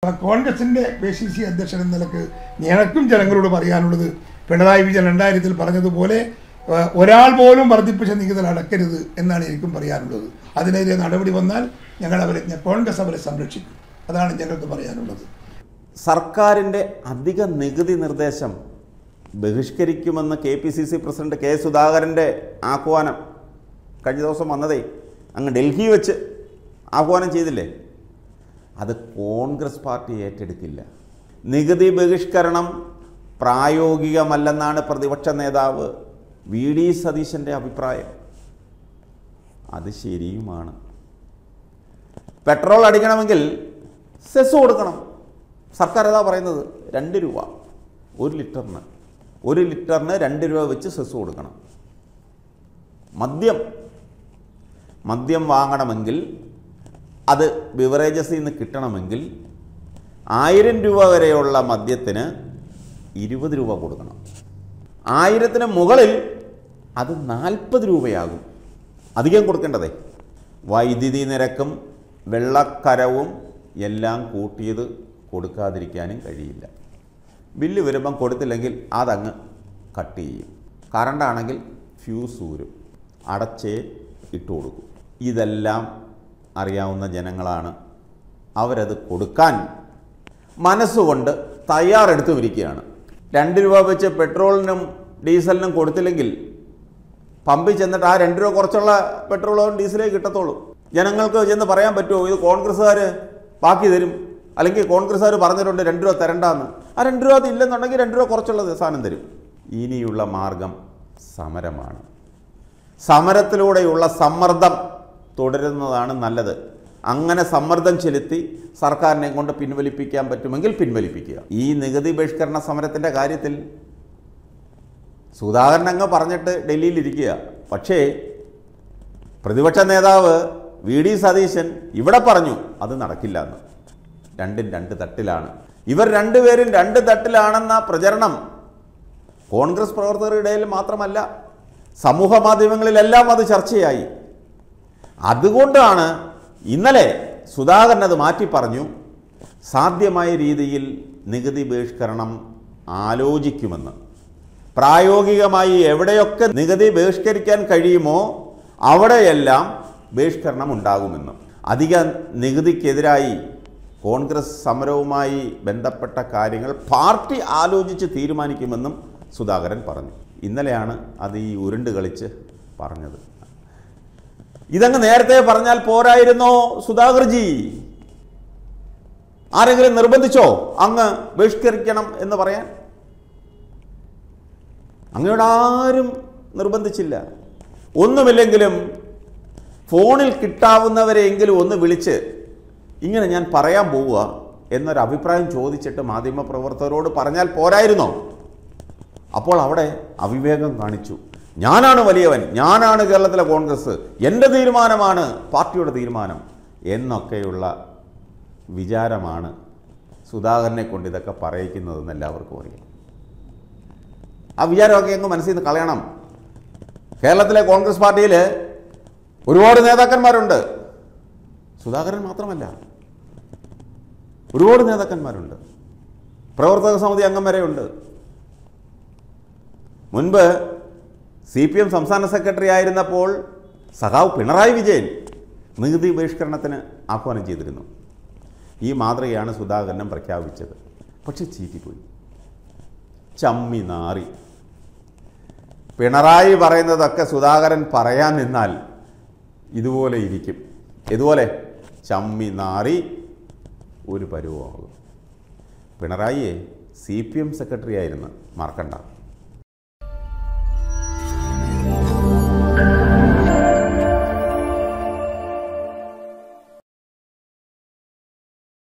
അപ്പം കോൺഗ്രസിൻ്റെ P C C അധ്യക്ഷൻ എന്ന നിലക്ക് ഞങ്ങൾക്കും ജനങ്ങളോട് പറയാനുള്ളത് പിണറായി വിജയൻ രണ്ടായിരത്തിൽ പറഞ്ഞതുപോലെ ആ, ഒരാൾ പോലും വർദ്ധിപ്പിച്ച നികുതി അടക്കരുത് എന്നാണ് എനിക്കും പറയാനുള്ളത് അതിനെതിരെ നടപടി വന്നാൽ ഞങ്ങൾ അവരെ കോൺഗ്രസ് അവരെ സംരക്ഷിക്കും അതാണ് ഞങ്ങൾക്ക് പറയാനുള്ളത് സർക്കാരിൻ്റെ അധിക നികുതി നിർദ്ദേശം ബഹിഷ്കരിക്കുമെന്ന് K P C C president K സുധാകരൻ്റെ ആഹ്വാനം കഴിഞ്ഞ ദിവസം വന്നതേ അങ്ങ് ഡൽഹി വെച്ച് ആഹ്വാനം ചെയ്തില്ലേ അത് കോൺഗ്രസ് പാർട്ടി ഏറ്റെടുക്കില്ല നികുതി ബഹിഷ്കരണം പ്രായോഗികമല്ലെന്നാണ് പ്രതിപക്ഷ നേതാവ് വി ഡി സതീശൻ്റെ അഭിപ്രായം അത് ശരിയുമാണ് പെട്രോൾ അടിക്കണമെങ്കിൽ സെസ് കൊടുക്കണം സർക്കാർ ഏതാ പറയുന്നത് രണ്ട് രൂപ ഒരു ലിറ്ററിന് ഒരു ലിറ്ററിന് രണ്ട് രൂപ വെച്ച് സെസ് കൊടുക്കണം മദ്യം മദ്യം വാങ്ങണമെങ്കിൽ അത് ബിവറേജസിൽ നിന്ന് കിട്ടണമെങ്കിൽ ആയിരം രൂപ വരെയുള്ള മദ്യത്തിന് ഇരുപത് രൂപ കൊടുക്കണം ആയിരത്തിന് മുകളിൽ അത് നാൽപ്പത് രൂപയാകും അധികം കൊടുക്കേണ്ടതേ വൈദ്യുതി നിരക്കും വെള്ളക്കരവും എല്ലാം കൂട്ടിയത് കൊടുക്കാതിരിക്കാനും കഴിയില്ല ബില്ല് വരുമ്പം കൊടുത്തില്ലെങ്കിൽ അതങ്ങ് കട്ട് ചെയ്യും കറണ്ടാണെങ്കിൽ ഫ്യൂസ് ഊരും അടച്ചേ ഇട്ട് കൊടുക്കും ഇതെല്ലാം അറിയാവുന്ന ജനങ്ങളാണ് അവരത് കൊടുക്കാൻ മനസ്സുകൊണ്ട് തയ്യാറെടുത്ത് വിരിക്കുകയാണ് രണ്ട് രൂപ വെച്ച് പെട്രോളിനും ഡീസലിനും കൊടുത്തില്ലെങ്കിൽ പമ്പിൽ ചെന്നിട്ട് ആ രണ്ട് രൂപ കുറച്ചുള്ള പെട്രോളും ഡീസലേ കിട്ടത്തുള്ളൂ ജനങ്ങൾക്ക് ചെന്ന് പറയാൻ പറ്റുമോ ഇത് കോൺഗ്രസ്സുകാർ ബാക്കി തരും അല്ലെങ്കിൽ കോൺഗ്രസ്സുകാർ പറഞ്ഞിട്ടുണ്ട് രണ്ട് രൂപ തരണ്ടാന്ന് ആ രണ്ട് രൂപ അത് ഇല്ലെന്നുണ്ടെങ്കിൽ രണ്ട് രൂപ കുറച്ചുള്ളത് സാധനം തരും ഇനിയുള്ള മാർഗം സമരമാണ് സമരത്തിലൂടെയുള്ള സമ്മർദ്ദം തുടരുന്നതാണ് നല്ലത് അങ്ങനെ സമ്മർദ്ദം ചെലുത്തി സർക്കാരിനെ കൊണ്ട് പിൻവലിപ്പിക്കാൻ പറ്റുമെങ്കിൽ പിൻവലിപ്പിക്കുക ഈ നികുതി ബഹിഷ്കരണ സമരത്തിൻ്റെ കാര്യത്തിൽ സുധാകരൻ അങ്ങ് പറഞ്ഞിട്ട് ഡൽഹിയിലിരിക്കുക പക്ഷേ പ്രതിപക്ഷ നേതാവ് വി ഡി സതീശൻ ഇവിടെ പറഞ്ഞു അത് നടക്കില്ല എന്ന് രണ്ടും രണ്ട് തട്ടിലാണ് ഇവർ രണ്ടുപേരും രണ്ട് തട്ടിലാണെന്ന പ്രചരണം കോൺഗ്രസ് പ്രവർത്തകരുടെ ഇടയിൽ മാത്രമല്ല സമൂഹ മാധ്യമങ്ങളിലെല്ലാം അത് ചർച്ചയായി അതുകൊണ്ടാണ് ഇന്നലെ സുധാകരൻ അത് മാറ്റി പറഞ്ഞു സാധ്യമായ രീതിയിൽ നികുതി ബഹിഷ്കരണം ആലോചിക്കുമെന്ന് പ്രായോഗികമായി എവിടെയൊക്കെ നികുതി ബഹിഷ്കരിക്കാൻ കഴിയുമോ അവിടെയെല്ലാം ബഹിഷ്കരണം ഉണ്ടാകുമെന്ന് അധിക നികുതിക്കെതിരായി കോൺഗ്രസ് സമരവുമായി ബന്ധപ്പെട്ട കാര്യങ്ങൾ പാർട്ടി ആലോചിച്ച് തീരുമാനിക്കുമെന്നും സുധാകരൻ പറഞ്ഞു ഇന്നലെയാണ് അത് ഈ ഉരുണ്ട് കളിച്ച് പറഞ്ഞത് ഇതങ്ങ് നേരത്തെ പറഞ്ഞാൽ പോരായിരുന്നോ സുധാകർജി ആരെങ്കിലും നിർബന്ധിച്ചോ അങ്ങ് ബഹിഷ്കരിക്കണം എന്ന് പറയാൻ അങ്ങയോട് ആരും നിർബന്ധിച്ചില്ല ഒന്നുമില്ലെങ്കിലും ഫോണിൽ കിട്ടാവുന്നവരെയെങ്കിലും ഒന്ന് വിളിച്ച് ഇങ്ങനെ ഞാൻ പറയാൻ പോവുക എന്നൊരു അഭിപ്രായം ചോദിച്ചിട്ട് മാധ്യമപ്രവർത്തകരോട് പറഞ്ഞാൽ പോരായിരുന്നോ അപ്പോൾ അവിടെ അവിവേകം കാണിച്ചു ഞാനാണ് വലിയവൻ ഞാനാണ് കേരളത്തിലെ കോൺഗ്രസ് എൻ്റെ തീരുമാനമാണ് പാർട്ടിയുടെ തീരുമാനം എന്നൊക്കെയുള്ള വിചാരമാണ് സുധാകരനെ കൊണ്ട് ഇതൊക്കെ പറയിക്കുന്നതെന്ന് എല്ലാവർക്കും അറിയാം ആ വിചാരമൊക്കെ അങ്ങ് മനസ്സിൽ നിന്ന് കളയണം കേരളത്തിലെ കോൺഗ്രസ് പാർട്ടിയിൽ ഒരുപാട് നേതാക്കന്മാരുണ്ട് സുധാകരൻ മാത്രമല്ല ഒരുപാട് നേതാക്കന്മാരുണ്ട് പ്രവർത്തക സമിതി അംഗം വരെയുണ്ട് മുൻപ് സി പി എം സംസ്ഥാന സെക്രട്ടറി ആയിരുന്നപ്പോൾ സഖാവ് പിണറായി വിജയൻ നികുതി ബഹിഷ്കരണത്തിന് ആഹ്വാനം ചെയ്തിരുന്നു ഈ മാതൃകയാണ് സുധാകരനും പ്രഖ്യാപിച്ചത് പക്ഷെ ചീറ്റിപ്പോയി ചമ്മി നാറി പിണറായി പറയുന്നതൊക്കെ സുധാകരൻ പറയാൻ നിന്നാൽ ഇതുപോലെ ഇരിക്കും ഇതുപോലെ ചമ്മി നാറി ഒരു പരുവമാകും പിണറായിയെ സി പി എം സെക്രട്ടറി ആയിരുന്നു മറക്കണ്ട